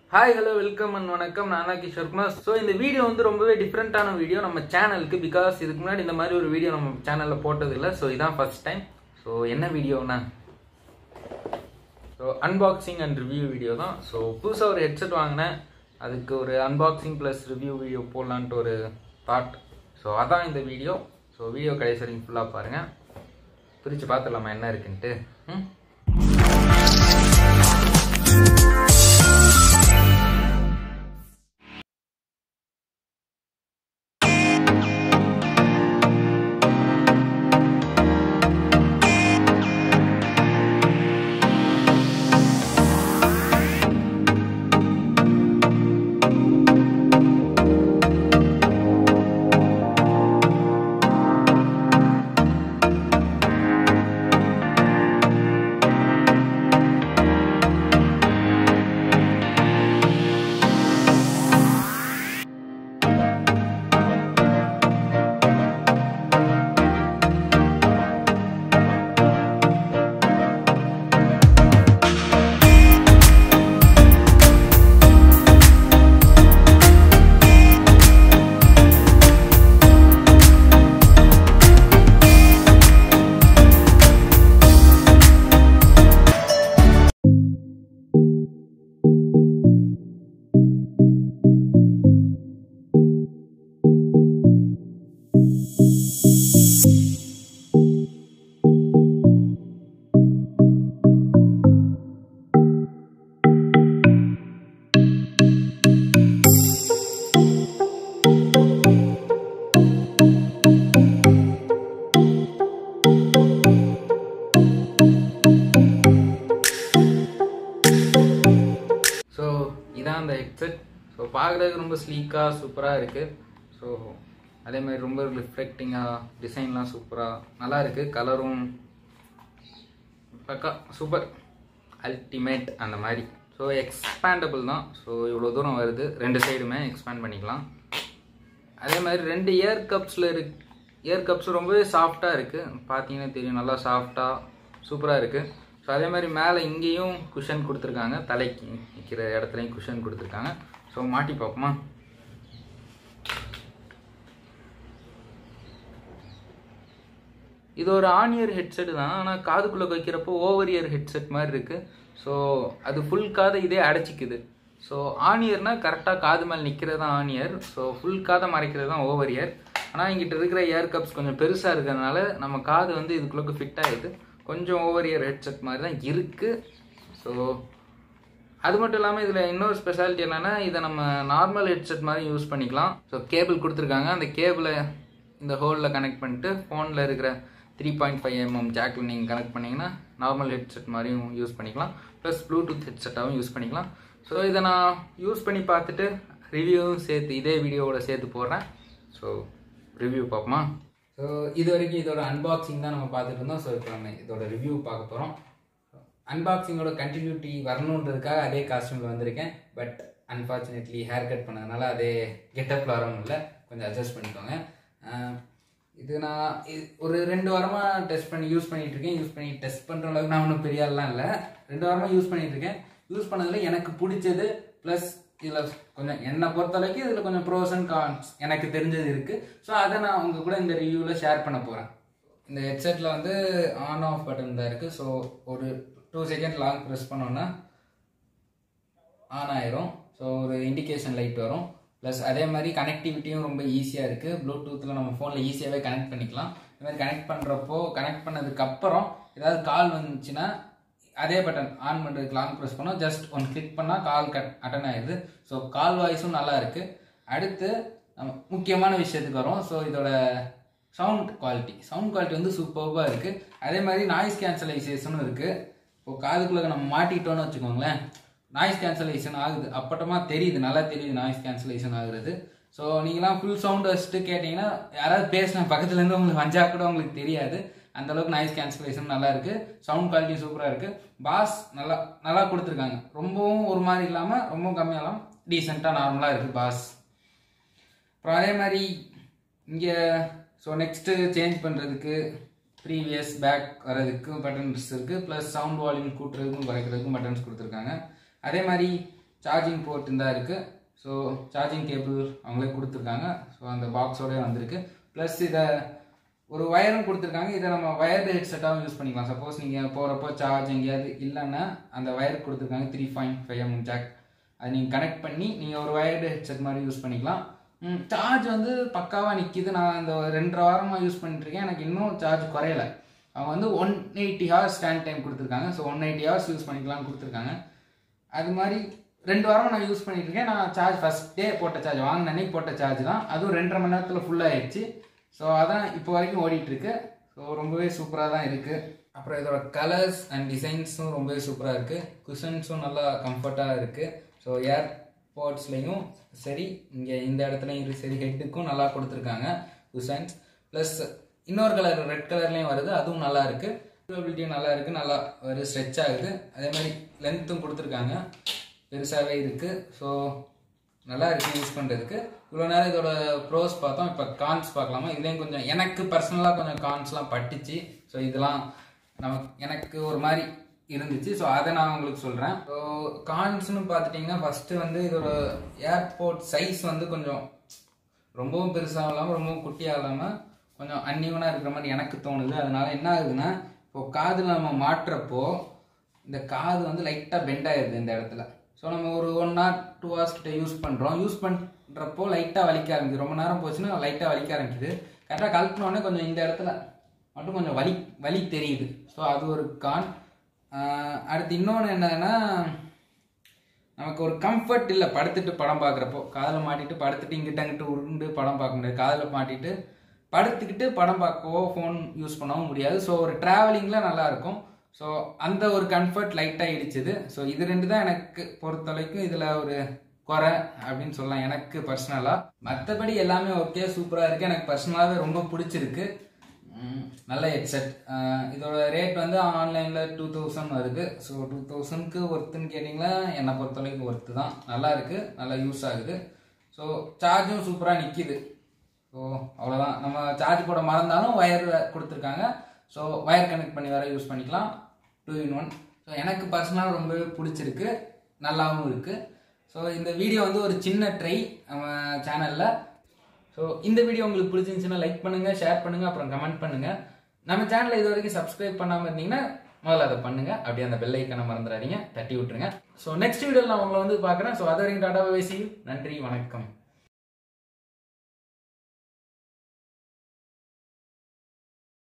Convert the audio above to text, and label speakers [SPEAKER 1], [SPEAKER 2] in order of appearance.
[SPEAKER 1] hi hello welcome and வணக்கம் நான் தான் கிஷோர் குமார் ஸோ இந்த வீடியோ வந்து ரொம்பவே டிஃப்ரெண்ட்டான வீடியோ நம்ம சேனலுக்கு பிகாஸ் இதுக்கு முன்னாடி இந்த மாதிரி ஒரு வீடியோ நம்ம சேனலில் போட்டதில்லை ஸோ இதான் ஃபர்ஸ்ட் டைம் ஸோ என்ன வீடியோனா so unboxing and review video தான் ஸோ புதுசாக ஒரு ஹெட்செட் வாங்கினேன் அதுக்கு ஒரு அன்பாக்சிங் ப்ளஸ் ரிவ்யூ வீடியோ போடலான்ட்டு ஒரு தாட் ஸோ அதான் இந்த வீடியோ ஸோ வீடியோ கடைசி வரைக்கும் ஃபுல்லாக பாருங்கள் பிரித்து பார்த்துடலாமா என்ன இருக்குன்ட்டு ம் ஸோ இதான் அந்த ஹெட்செட் ஸோ பார்க்குறதுக்கு ரொம்ப ஸ்லீக்காக சூப்பராக இருக்குது ஸோ அதே மாதிரி ரொம்ப ரிஃப்ளெக்டிங்காக டிசைன்லாம் சூப்பராக நல்லா இருக்குது கலரும் பக்கா சூப்பர் அல்டிமேட் அந்த மாதிரி ஸோ எக்ஸ்பேண்டபிள் தான் ஸோ இவ்வளோ தூரம் வருது ரெண்டு சைடுமே எக்ஸ்பேண்ட் பண்ணிக்கலாம் அதே மாதிரி ரெண்டு இயர் கப்ஸில் இருக்கு இயர் கப்ஸ் ரொம்பவே சாஃப்டாக இருக்குது பார்த்தீங்கன்னா தெரியும் நல்லா சாஃப்டாக சூப்பராக இருக்குது ஸோ அதே மாதிரி மேலே இங்கேயும் குஷன் கொடுத்துருக்காங்க தலைக்கு நிற்கிற இடத்துலையும் குஷன் கொடுத்துருக்காங்க ஸோ மாட்டி பார்ப்போமா இது ஒரு ஆன் இயர் ஹெட்செட் தான் ஆனால் காதுக்குள்ளே வைக்கிறப்போ ஓவர் இயர் ஹெட்செட் மாதிரி இருக்குது ஸோ அது ஃபுல் காதை இதே அடைச்சிக்குது ஸோ ஆன் இயர்னால் கரெக்டாக காது மேலே நிற்கிறது தான் ஆன் இயர் ஸோ ஃபுல் காதை மறைக்கிறது தான் ஓவர் இயர் ஆனால் இங்கிட்ட இருக்கிற இயர் கப்ஸ் கொஞ்சம் பெருசாக இருக்கிறதுனால நம்ம காது வந்து இதுக்குள்ளே ஃபிட் ஆகிடுது கொஞ்சம் ஓவர் இயர் ஹெட்செட் மாதிரி தான் இருக்குது ஸோ அது மட்டும் இல்லாமல் இதில் இன்னொரு ஸ்பெஷாலிட்டி என்னென்னா இதை நம்ம நார்மல் ஹெட்செட் மாதிரி யூஸ் பண்ணிக்கலாம் ஸோ கேபிள் கொடுத்துருக்காங்க அந்த கேபிளை இந்த ஹோலில் கனெக்ட் பண்ணிட்டு ஃபோனில் இருக்கிற த்ரீ பாயிண்ட் ஃபைவ் எம்எம் ஜாக்கில் நீங்கள் கனெக்ட் பண்ணிங்கன்னா நார்மல் ஹெட்செட் மாதிரியும் யூஸ் பண்ணிக்கலாம் ப்ளஸ் ப்ளூடூத் ஹெட்செட்டாகவும் யூஸ் பண்ணிக்கலாம் ஸோ இதை நான் யூஸ் பண்ணி பார்த்துட்டு ரிவ்யூவும் சேர்த்து இதே வீடியோவோட சேர்த்து போடுறேன் ஸோ ரிவ்யூ பார்ப்போமா ஸோ இது வரைக்கும் இதோட அன்பாக்சிங் தான் நம்ம பார்த்துட்டு இருந்தோம் ஸோ இப்போ நம்ம இதோட ரிவ்யூ பார்க்க போகிறோம் அன்பாக்சிங்கோட கண்டினியூட்டி வரணுன்றதுக்காக அதே காஸ்டியூமில் வந்திருக்கேன் பட் அன்ஃபார்ச்சுனேட்லி ஹேர் கட் பண்ணதுனால அதே கெட்டப்பில் வர முடியல கொஞ்சம் அட்ஜஸ்ட் பண்ணிக்கோங்க ஆஹ் இது நான் இது- ஒரு ரெண்டு வாரமாக டெஸ்ட் பண்ணி யூஸ் பண்ணிட்டு இருக்கேன் யூஸ் பண்ணி டெஸ்ட் பண்ணுற அளவுக்கு நான் ஒன்றும் பெரிய ஆள்லாம் இல்லை ரெண்டு வாரமாக யூஸ் பண்ணிட்டு இருக்கேன் யூஸ் பண்ணதில் எனக்கு பிடிச்சது ப்ளஸ் இதில் கொஞ்சம் என்னை பொறுத்த அளவுக்கு இதில் கொஞ்சம் ப்ரோஸ் அண்ட் கான்ஸ் எனக்கு தெரிஞ்சது இருக்குது ஸோ அதை நான் உங்க கூட இந்த ரிவ்யூவில் ஷேர் பண்ண போகிறேன் இந்த ஹெட்செட்டில் வந்து ஆன் ஆஃப் பட்டன் தான் இருக்குது ஸோ ஒரு டூ செகண்ட் லாங் ப்ரெஸ் பண்ணோன்னா ஆன் ஆயிரும் ஸோ ஒரு இண்டிகேஷன் லைட் வரும் ப்ளஸ் அதே மாதிரி கனெக்டிவிட்டியும் ரொம்ப ஈஸியாக இருக்குது ப்ளூடூத்தில் நம்ம ஃபோனில் ஈஸியாகவே கனெக்ட் பண்ணிக்கலாம் இந்த மாதிரி கனெக்ட் பண்ணுறப்போ கனெக்ட் பண்ணதுக்கப்புறம் ஏதாவது கால் வந்துச்சுன்னா அதே பட்டன் ஆன் பண்ணுறதுக்கு லாங் ப்ரெஸ் பண்ணோம் ஜஸ்ட் ஒன் கிளிக் பண்ணால் கால் கட் அட்டன் ஆயிடுது ஸோ கால் வாய்ஸும் நல்லா இருக்குது அடுத்து நம்ம முக்கியமான விஷயத்துக்கு வரும் ஸோ இதோட சவுண்ட் குவாலிட்டி சவுண்ட் குவாலிட்டி வந்து சூப்பர்பாக இருக்குது அதே மாதிரி நாய்ஸ் கேன்சலைசேஷனும் இருக்குது இப்போ காதுக்குள்ளே நம்ம மாட்டிக்கிட்டோம்னு வச்சுக்கோங்களேன் நாய்ஸ் கேன்சலேஷன் ஆகுது அப்பட்டமா தெரியுது நல்லா தெரியுது நாய்ஸ் கேன்சலேஷன் ஆகுறது ஸோ நீங்களாம் ஃபுல் சவுண்ட் வச்சுட்டு கேட்டிங்கன்னா யாராவது பேசின பக்கத்துலேருந்து உங்களுக்கு வஞ்சா கூட உங்களுக்கு தெரியாது அந்த அளவுக்கு நாய்ஸ் கேன்சலேஷன் நல்லா இருக்கு சவுண்ட் குவாலிட்டி சூப்பராக இருக்கு பாஸ் நல்லா நல்லா கொடுத்துருக்காங்க ரொம்பவும் ஒரு மாதிரி இல்லாமல் ரொம்பவும் கம்மியாக இல்லாமல் டீசெண்டாக நார்மலாக இருக்கு பாஸ் அப்புறம் அதே மாதிரி இங்கே ஸோ நெக்ஸ்ட்டு சேஞ்ச் பண்ணுறதுக்கு ப்ரீவியஸ் பேக் வரதுக்கு பட்டன்ஸ் இருக்குது ப்ளஸ் சவுண்ட் வால்யூம் கூட்டுறதுக்கும் குறைக்கிறதுக்கும் பட்டன்ஸ் கொடுத்துருக்காங்க அதே மாதிரி சார்ஜிங் போர்ட் இருந்தால் இருக்குது ஸோ சார்ஜிங் கேபிள் அவங்களே கொடுத்துருக்காங்க ஸோ அந்த பாக்ஸோடய வந்திருக்கு ப்ளஸ் இதை ஒரு வயரும் கொடுத்துருக்காங்க இதை நம்ம வயர்டு ஹெட்செட்டாகவும் யூஸ் பண்ணிக்கலாம் சப்போஸ் நீங்கள் போகிறப்போ சார்ஜ் எங்கேயாவது இல்லைன்னா அந்த வயர் கொடுத்துருக்காங்க three point five M jack அதை நீங்கள் கனெக்ட் பண்ணி நீங்கள் ஒரு வயர்டு ஹெட்செட் மாதிரி யூஸ் பண்ணிக்கலாம் சார்ஜ் வந்து பக்காவாக நிற்கிது நான் இந்த ஒரு ரெண்டரை வாரமாக யூஸ் பண்ணிட்டுருக்கேன் எனக்கு இன்னும் சார்ஜ் குறையல அவங்க வந்து one eighty hours stand time கொடுத்துருக்காங்க so one eighty hours use பண்ணிக்கலாம்னு கொடுத்துருக்காங்க அது மாதிரி ரெண்டு வாரமாக நான் யூஸ் பண்ணிட்டு இருக்கேன் நான் சார்ஜ் ஃபஸ்ட் டே போட்ட சார்ஜ் வாங்கின அன்னைக்கு போட்ட சார்ஜ் தான் அதுவும் ரெண்டரை மணி நேரத்தில் ஃபுல்லாகிடுச்சு ஸோ அதான் இப்போ வரைக்கும் ஓடிட்டு இருக்கு ஸோ ரொம்பவே சூப்பராக தான் இருக்குது அப்புறம் இதோட கலர்ஸ் அண்ட் டிசைன்ஸும் ரொம்பவே சூப்பராக இருக்குது குஷன்ஸும் நல்லா கம்ஃபர்ட்டாக இருக்குது ஸோ ஏர் போர்ட்ஸ்லையும் சரி இங்கே இந்த இடத்துலையும் சரி ஹெட்டுக்கும் நல்லா கொடுத்துருக்காங்க குஷன்ஸ் ப்ளஸ் இன்னொரு கலர் ரெட் கலர்லேயும் வருது அதுவும் நல்லா இருக்குது டியூரபிலிட்டியும் நல்லா இருக்குது நல்லா ஒரு ஸ்ட்ரெச் ஆகுது அதே மாதிரி லென்த்தும் கொடுத்துருக்காங்க பெருசாகவே இருக்குது ஸோ நல்லா இருக்குது யூஸ் பண்ணுறதுக்கு இவ்வளோ நேரம் இதோட ப்ரோஸ் பார்த்தோம் இப்போ கான்ஸ் பார்க்கலாமா இதுலேயும் கொஞ்சம் எனக்கு பர்சனலாக கொஞ்சம் கான்ஸ்லாம் பட்டுச்சு ஸோ இதெல்லாம் நமக்கு எனக்கு ஒரு மாதிரி இருந்துச்சு ஸோ அதை நான் உங்களுக்கு சொல்கிறேன் ஸோ கான்ஸ்னு பார்த்துட்டிங்கன்னா ஃபஸ்ட்டு வந்து இதோட ஏர்போர்ட் சைஸ் வந்து கொஞ்சம் ரொம்பவும் பெருசாக இல்லாமல் ரொம்பவும் குட்டியாக இல்லாமல் கொஞ்சம் அன்னிவனாக இருக்கிற மாதிரி எனக்கு தோணுது அதனால என்ன ஆகுதுன்னா இப்போ காதில் நம்ம மாட்டுறப்போ இந்த காது வந்து லைட்டாக பெண்ட் ஆயிடுது இந்த இடத்துல ஸோ நம்ம ஒரு ஒன் ஹவர் டூ ஹவர்ஸ் கிட்ட யூஸ் பண்ணுறோம் யூஸ் பண்ணுறப்போ லைட்டாக வலிக்க ஆரம்பிக்குது ரொம்ப நேரம் போச்சுன்னா லைட்டாக வலிக்க ஆரம்பிக்குது கரெக்டாக கழட்டினோடனே கொஞ்சம் இந்த இடத்துல மட்டும் கொஞ்சம் வலி வலி தெரியுது ஸோ அது ஒரு கான் அடுத்து இன்னொன்று என்னன்னா நமக்கு ஒரு கம்ஃபர்ட் இல்லை படுத்துட்டு படம் பார்க்குறப்போ காதில் மாட்டிட்டு படுத்துட்டு இங்கிட்ட அங்கிட்டு உருண்டு படம் பார்க்க முடியாது காதில் மாட்டிட்டு படுத்துக்கிட்டு படம் பார்க்கவோ ஃபோன் யூஸ் பண்ணவும் முடியாது ஸோ ஒரு ட்ராவலிங்கில் நல்லாயிருக்கும் ஸோ அந்த ஒரு கம்ஃபர்ட் லைட்டாக இடிச்சுது ஸோ இது ரெண்டு தான் எனக்கு பொறுத்தவரைக்கும் இதில் ஒரு குறை அப்படின்னு சொல்லலாம் எனக்கு பர்சனலாக மற்றபடி எல்லாமே ஓகே சூப்பராக இருக்குது எனக்கு பர்சனலாகவே ரொம்ப பிடிச்சிருக்கு நல்ல ஹெட்செட் இதோட ரேட் வந்து ஆன்லைனில் டூ தௌசண்ட் வருது ஸோ டூ தௌசண்ட்க்கு ஒர்த்துன்னு கேட்டிங்களா என்னை பொறுத்தவரைக்கும் ஒர்த்து தான் நல்லா இருக்குது நல்லா யூஸ் ஆகுது ஸோ சார்ஜும் சூப்பராக நிற்கிது ஸோ அவ்வளோதான் நம்ம சார்ஜ் போட மறந்தாலும் ஒயர் கொடுத்துருக்காங்க ஸோ ஒயர் கனெக்ட் பண்ணி வேற யூஸ் பண்ணிக்கலாம் டூ இன் ஒன் ஸோ எனக்கு பர்சனலாக ரொம்பவே பிடிச்சிருக்கு நல்லாவும் இருக்குது ஸோ இந்த வீடியோ வந்து ஒரு சின்ன ட்ரை நம்ம சேனலில் ஸோ இந்த வீடியோ உங்களுக்கு பிடிச்சிருந்துச்சுன்னா லைக் பண்ணுங்கள் ஷேர் பண்ணுங்கள் அப்புறம் கமெண்ட் பண்ணுங்கள் நம்ம சேனலை இது வரைக்கும் சப்ஸ்கிரைப் பண்ணாமல் இருந்தீங்கன்னா முதல்ல அதை பண்ணுங்க அப்படியே அந்த பெல் ஐக்கனை மறந்துடாதீங்க தட்டி விட்டுருங்க ஸோ நெக்ஸ்ட் வீடியோவில் நான் உங்களை வந்து பார்க்குறேன் ஸோ அது வரைக்கும் டாடா பேசி நன்றி வணக்கம்